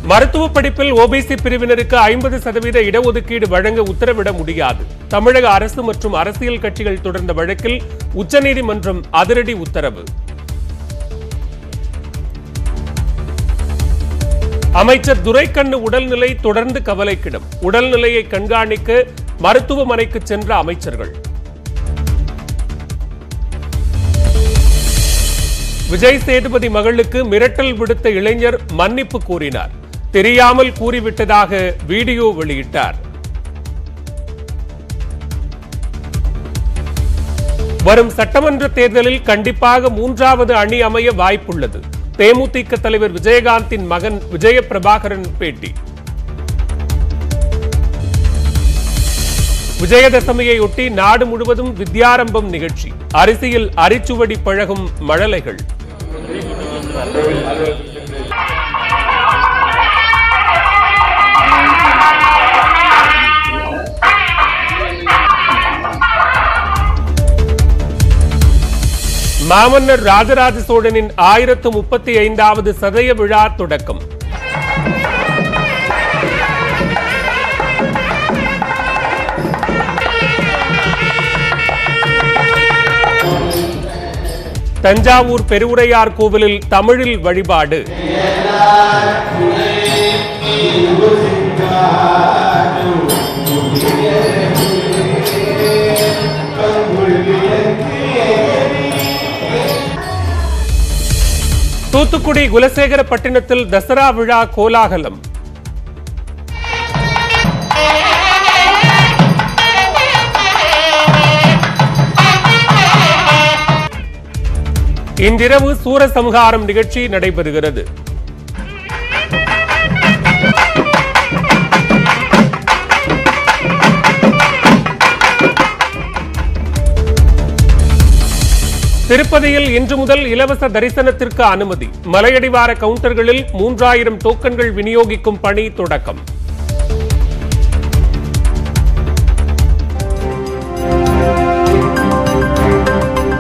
மருத்துவ படிப்பில் ஓபிசி பிரிவினருக்கு ஐம்பது சதவீத இடஒதுக்கீடு வழங்க உத்தரவிட முடியாது தமிழக அரசு மற்றும் அரசியல் கட்சிகள் தொடர்ந்த வழக்கில் உச்சநீதிமன்றம் அதிரடி உத்தரவு அமைச்சர் துரைக்கண்ணு உடல்நிலை தொடர்ந்து கவலைக்கிடம் உடல்நிலையை கண்காணிக்க மருத்துவமனைக்கு சென்ற அமைச்சர்கள் விஜய் சேதுபதி மகளுக்கு மிரட்டல் விடுத்த இளைஞர் மன்னிப்பு கூறினார் தெரியாமல் கூறிவிட்டதாக வீடியோ வெளியிட்டார் வரும் சட்டமன்ற தேர்தலில் கண்டிப்பாக மூன்றாவது அணி அமைய வாய்ப்புள்ளது தேமுதிக தலைவர் விஜயகாந்தின் மகன் விஜய பிரபாகரன் பேட்டி விஜயதசமியையொட்டி நாடு முழுவதும் வித்யாரம்பம் நிகழ்ச்சி அரிசியில் அரிச்சுவடி பழகும் மழலைகள் மாமன்னர் ராஜராஜ சோழனின் ஆயிரத்து முப்பத்தி ஐந்தாவது சதய விழா தொடக்கம் தஞ்சாவூர் பெருவுடையார் கோவிலில் தமிழில் வழிபாடு தூத்துக்குடி குலசேகரப்பட்டினத்தில் தசரா விழா கோலாகலம் இன்றிரவு சூரசம்ஹாரம் நிகழ்ச்சி நடைபெறுகிறது திருப்பதியில் இன்று முதல் இலவச தரிசனத்திற்கு அனுமதி மலையடிவார கவுண்டர்களில் மூன்றாயிரம் டோக்கன்கள் விநியோகிக்கும் பணி தொடக்கம்